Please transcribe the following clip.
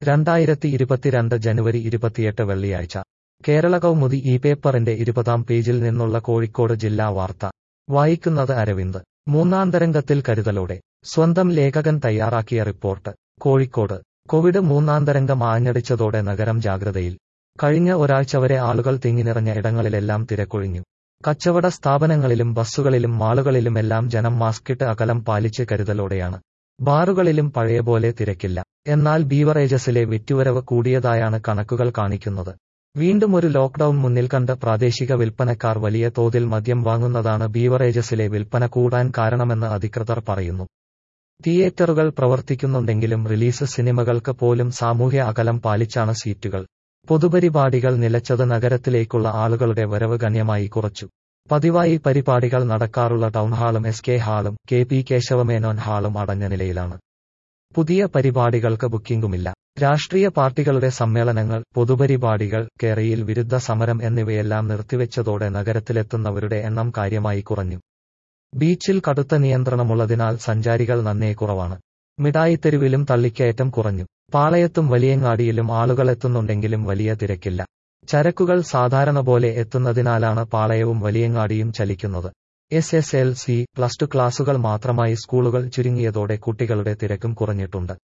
രണ്ടായിരത്തി ഇരുപത്തിരണ്ട് ജനുവരി ഇരുപത്തിയെട്ട് വെള്ളിയാഴ്ച കേരള കൗമുദി ഈ പേപ്പറിന്റെ ഇരുപതാം പേജിൽ നിന്നുള്ള കോഴിക്കോട് ജില്ലാ വാർത്ത വായിക്കുന്നത് അരവിന്ദ് മൂന്നാം തരംഗത്തിൽ കരുതലോടെ സ്വന്തം ലേഖകൻ തയ്യാറാക്കിയ റിപ്പോർട്ട് കോഴിക്കോട് കോവിഡ് മൂന്നാം തരംഗം ആഞ്ഞടിച്ചതോടെ നഗരം ജാഗ്രതയിൽ കഴിഞ്ഞ ഒരാഴ്ച വരെ ആളുകൾ തിങ്ങിനിറഞ്ഞ ഇടങ്ങളിലെല്ലാം തിരക്കൊഴിഞ്ഞു കച്ചവട സ്ഥാപനങ്ങളിലും ബസ്സുകളിലും മാളുകളിലുമെല്ലാം ജനം മാസ്കിട്ട് അകലം പാലിച്ച് കരുതലോടെയാണ് ബാറുകളിലും പഴയപോലെ തിരക്കില്ല എന്നാൽ ബീവറേജസിലെ വിറ്റുവരവ് കൂടിയതായാണ് കണക്കുകൾ കാണിക്കുന്നത് വീണ്ടും ഒരു ലോക്ക്ഡൌൺ മുന്നിൽ കണ്ട് പ്രാദേശിക വിൽപ്പനക്കാർ വലിയ തോതിൽ മദ്യം വാങ്ങുന്നതാണ് ബീവറേജസിലെ വിൽപ്പന കൂടാൻ കാരണമെന്ന് അധികൃതർ പറയുന്നു തിയേറ്ററുകൾ പ്രവർത്തിക്കുന്നുണ്ടെങ്കിലും റിലീസ് സിനിമകൾക്ക് പോലും സാമൂഹ്യ അകലം പാലിച്ചാണ് സീറ്റുകൾ പൊതുപരിപാടികൾ നിലച്ചത് നഗരത്തിലേക്കുള്ള ആളുകളുടെ വരവ് ഗണ്യമായി കുറച്ചു പതിവായി പരിപാടികൾ നടക്കാറുള്ള ടൗൺഹാളും എസ് കെ ഹാളും കെ പി കേശവമേനോൻ ഹാളും അടഞ്ഞ നിലയിലാണ് പുതിയ പരിപാടികൾക്ക് ബുക്കിംഗുമില്ല രാഷ്ട്രീയ പാർട്ടികളുടെ സമ്മേളനങ്ങൾ പൊതുപരിപാടികൾ കേരയിൽ വിരുദ്ധ സമരം എന്നിവയെല്ലാം നിർത്തിവെച്ചതോടെ നഗരത്തിലെത്തുന്നവരുടെ എണ്ണം കാര്യമായി കുറഞ്ഞു ബീച്ചിൽ കടുത്ത നിയന്ത്രണമുള്ളതിനാൽ സഞ്ചാരികൾ നന്നേ കുറവാണ് മിഠായിത്തെരുവിലും തള്ളിക്കയറ്റം കുറഞ്ഞു പാളയത്തും വലിയങ്ങാടിയിലും ആളുകൾ എത്തുന്നുണ്ടെങ്കിലും വലിയ തിരക്കില്ല ചരക്കുകൾ സാധാരണ പോലെ എത്തുന്നതിനാലാണ് പാളയവും വലിയങ്ങാടിയും ചലിക്കുന്നത് S S L C plus two ക്ലാസുകൾ മാത്രമായി സ്കൂളുകൾ ചുരുങ്ങിയതോടെ കുട്ടികളുടെ തിരക്കും കുറഞ്ഞിട്ടുണ്ട്